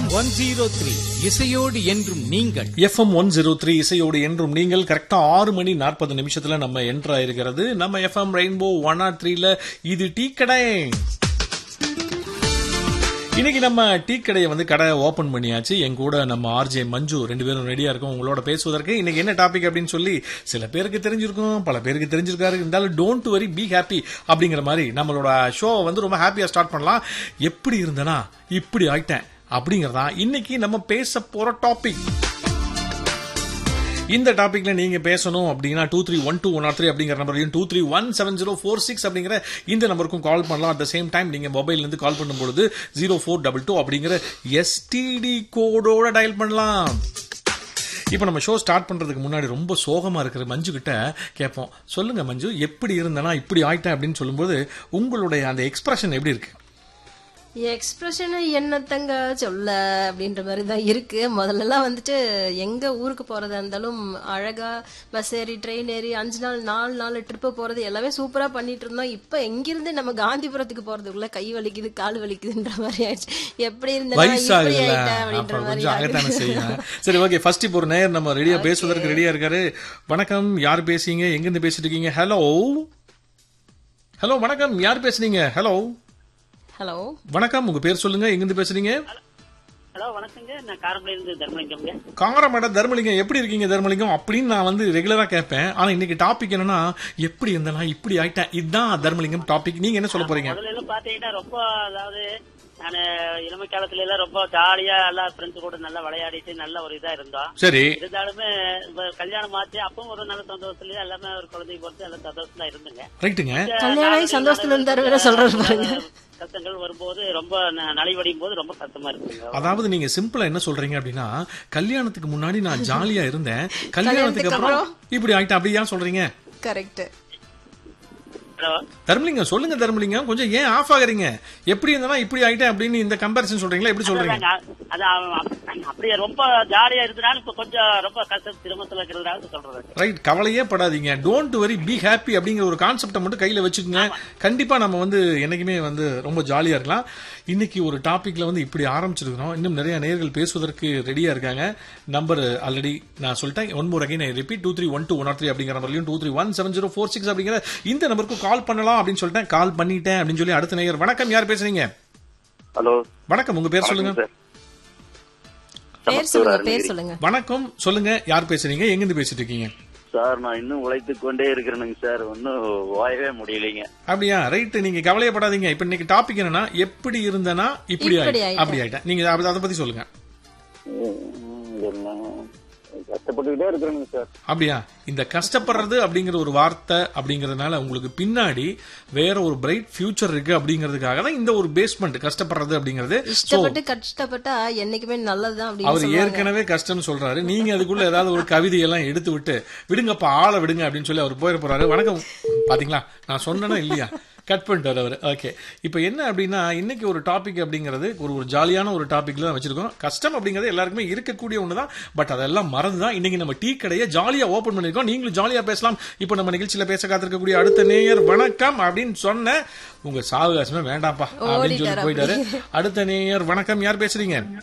One zero three இசையோடு என்றும் நீங்கள் எஃப்எம் ஒன் ஜீரோ த்ரீ இசையோடு என்றும் நீங்கள் கரெக்டா ஆறு மணி நாற்பது நிமிஷத்துல நம்ம என்டர் ஆயிருக்கிறது நம்ம எஃப்எம் ரெயின்போ ஒன் ஆர் த்ரீல இது டீ கடை இன்னைக்கு நம்ம டீ கடையை வந்து கடை ஓபன் பண்ணியாச்சு என் கூட நம்ம ஆர்ஜே மஞ்சு ரெண்டு பேரும் ரெடியா இருக்கோம் உங்களோட பேசுவதற்கு இன்னைக்கு என்ன டாபிக் அப்படின்னு சொல்லி சில பேருக்கு தெரிஞ்சிருக்கும் பல பேருக்கு தெரிஞ்சிருக்காரு இருந்தாலும் டோன்ட் வரி பி ஹாப்பி அப்படிங்கிற மாதிரி நம்மளோட ஷோ வந்து ரொம்ப ஹாப்பியா ஸ்டார்ட் பண்ணலாம் எப்படி இருந்தனா இப்படி ஆயிட்டேன் அப்படிங்கறதா இன்னைக்கு நம்ம பேச போற டாபிக் இந்த டாபிக்ல நீங்க பேசணும் அப்படின்னா two three one two one or three அப்படிங்கிற நம்பரையும் two three one seven zero four six அப்படிங்கிற இந்த நம்பருக்கும் கால் பண்ணலாம் அட் த சேம் டைம் நீங்க மொபைல்ல இருந்து கால் பண்ணும்பொழுது ஜீரோ ஃபோர் டபுள் டூ அப்படிங்கிற எஸ்டிடி கோடோட டயல் பண்ணலாம் இப்போ நம்ம ஷோ ஸ்டார்ட் பண்றதுக்கு முன்னாடி ரொம்ப சோகமா இருக்கிற மஞ்சு கிட்ட கேட்போம் சொல்லுங்க மஞ்சு எப்படி இருந்தனா இப்படி ஆயிட்டேன் அப்படின்னு சொல்லும்போது உங்களுடைய அந்த எக்ஸ்பிரஷன் எப்படி இருக்கு எக்ஸ்பிரஷன் என்னத்தங்க சொல்ல அப்படின்ற மாதிரி தான் இருக்கு முதல்லலாம் வந்துட்டு எங்க ஊருக்கு போறதா இருந்தாலும் அழகா பஸ் ஏறி ட்ரெயின் ஏறி அஞ்சு நாள் நாலு நாலு ட்ரிப்பு போறது எல்லாமே சூப்பரா பண்ணிட்டு இருந்தோம் இப்ப எங்கிருந்து நம்ம காந்திபுரத்துக்கு போறதுக்குள்ள கை வலிக்குது கால் வலிக்குதுன்ற மாதிரி ஆயிடுச்சு எப்படி இருந்தேன்னா இப்படி வயசாகுதுல்ல ஆயிட்டேன் அப்படின்ற அப்புறம் மாதிரி கொஞ்சம் அகத்தானே செய்யும் சரி ஓகே ஃபர்ஸ்ட் இப்போ ஒரு நேயர் நம்ம ரெடியா பேசுவதற்கு ரெடியா இருக்காரு வணக்கம் யார் பேசுறீங்க எங்க இருந்து பேசிட்டு இருக்கீங்க ஹலோ ஹலோ வணக்கம் யார் பேசுறீங்க ஹலோ ஹலோ வணக்கம் உங்க பேர் சொல்லுங்க எங்க இருந்து பேசுறீங்க ஹலோ வணக்கங்க நான் காரமடையில இருந்து தர்மலிங்கம்ங்க காரமட தர்மலிங்கம் எப்படி இருக்கீங்க தர்மலிங்கம் அப்படின்னு நான் வந்து ரெகுலரா கேட்பேன் ஆனா இன்னைக்கு டாபிக் என்னன்னா எப்படி இருந்தனா இப்படி ஆயிட்டேன் இதுதான் தர்மலிங்கம் டாபிக் நீங்க என்ன சொல்ல போறீங்க முதல்ல எல்லாம் பாத்தீங்கன்னா ரொம்ப அதாவது நான் இளமை காலத்துல எல்லாம் ரொம்ப ஜாலியா எல்லாம் ஃப்ரெண்ட்ஸ் கூட நல்லா விளையாடிட்டு நல்ல ஒரு இதா இருந்தோம் சரி இருந்தாலுமே இப்ப கல்யாணம் ஆச்சு அப்பவும் ஒரு நல்ல சந்தோஷத்துல எல்லாமே ஒரு குழந்தைக்கு பொறுத்து எல்லாம் சந்தோஷம் தான் இருந்துங்க ரைட்டுங்க கல்யாணம் ஆகி சந்தோஷத்துல இருந்தாரு வேற சொல்றாரு பாருங்க கஷ்டங்கள் வரும்போது ரொம்ப ந- நலிவடையும் போது ரொம்ப கஷ்டமா இருக்குங்க அதாவது நீங்க சிம்பிளா என்ன சொல்றீங்க அப்படின்னா கல்யாணத்துக்கு முன்னாடி நான் ஜாலியா இருந்தேன் கல்யாணத்துக்கு அப்புறம் இப்படி ஆயிட்டேன் அப்படி ஏன் சொல்றீங்க கரெக்ட் ஹலோ தர்மலிங்கம் சொல்லுங்க தர்மலிங்கம் கொஞ்சம் ஏன் ஆஃப் ஆகுறீங்க எப்படி இருந்தனா இப்படி ஆயிட்டேன் அப்படின்னு இந்த கம்பேரிசன் சொல்றீங்களா எப்படி சொல்றீங்க அது அவன் அப்~ அப்படியே ரொம்ப ஜாலியா இருந்தனால இப்ப கொஞ்சம் ரொம்ப கஷ்டம் திருமணத்துல இருக்கிறதுனால சொல்றது ரைட் கவலையே படாதீங்க டோன்ட் வரி பி ஹாப்பி அப்படிங்கிற ஒரு கான்செப்டை மட்டும் கையில வச்சுக்கோங்க கண்டிப்பா நம்ம வந்து என்னைக்குமே வந்து ரொம்ப ஜாலியா இருக்கலாம் இன்னைக்கு ஒரு டாபிக்ல வந்து இப்படி ஆரம்பிச்சிருக்கிறோம் இன்னும் நிறைய நேர்கள் பேசுவதற்கு ரெடியா இருக்காங்க நம்பர் ஆல்ரெடி நான் சொல்லிட்டேன் one more again repeat two three one two one three அப்படிங்கிற நம்பர்லையும் two three one seven zero four six அப்படிங்கிற இந்த நம்பருக்கு கால் பண்ணலாம் அப்படின்னு சொல்லிட்டேன் கால் பண்ணிட்டேன் அப்படின்னு சொல்லி அடுத்த நேயர் வணக்கம் யார் பேசுறீங்க ஹலோ வணக்கம் உங்க பேர் சொல்லுங்க சார் பேர் சொல்லுங்க பேர் சொல்லுங்க வணக்கம் சொல்லுங்க யார் பேசுறீங்க எங்க இருந்து பேசிட்டு இருக்கீங்க சார் நான் இன்னும் உழைத்து கொண்டே இருக்கிறேனுங்க சார் ஒன்னும் ஓயவே முடியலைங்க அப்படியா ரைட் நீங்க கவலையப்படாதீங்க இப்ப இன்னைக்கு டாபிக் என்னன்னா எப்படி இருந்தனா இப்படி இப்படி ஆயிட்டேன். ஆயிட்டேன். அப்படி ஆயிட்டேன் நீங்க அத அத பத்தி சொல்லுங்க உம், எல்லாம் கஷ்டப்பட்டுக்கிட்டே இருக்கிறேனுங்க சார் அப்படியா இந்த கஷ்டப்படுறது அப்படிங்கிற ஒரு வார்த்தை அப்படிங்கறதுனால உங்களுக்கு பின்னாடி வேற ஒரு பிரைட் ஃபியூச்சர் இருக்கு அப்படிங்கிறதுக்காக தான் இந்த ஒரு பேஸ்மெண்ட் கஷ்டப்படுறது அப்படிங்கிறது So, இஷ்டப்பட்டு கஷ்டப்பட்டா என்னைக்குமே நல்லதுதான் அப்படின்னு அவர் சொல்லுவாங்க ஏற்கனவே கஷ்டம்னு சொல்றாரு நீங்க அதுக்குள்ள ஏதாவது ஒரு கவிதையெல்லாம் எடுத்து விட்டு விடுங்கப்பா ஆளை விடுங்க அப்படின்னு சொல்லி அவர் போயிட போறாரு வணக்கம் பாத்தீங்களா நான் சொன்னேனா இல்லையா கட் பண்ணிட்டார் அவர் ஓகே இப்போ என்ன அப்படின்னா இன்னைக்கு ஒரு டாபிக் அப்படிங்கிறது ஒரு ஒரு ஜாலியான ஒரு டாபிக்ல தான் வச்சிருக்கோம் கஷ்டம் அப்படிங்கிறது எல்லாருக்குமே இருக்கக்கூடிய ஒன்று தான் பட் அதெல்லாம் மறந்து தான் இன்னைக்கு நம்ம டீ கடையை ஜாலியா ஓபன் பண்ணிருக்கோம் நீங்களும் ஜாலியா பேசலாம் இப்போ நம்ம நிகழ்ச்சியில பேச காத்திருக்கக்கூடிய அடுத்த நேயர் வணக்கம் அப்படின்னு சொன்ன உங்க சாவகாசமே வேண்டாம்ப்பா அப்படின்னு சொல்லி ஓடிட்டாரு போயிட்டாரு அடுத்த நேயர் வணக்கம் யார் பேசுறீங்க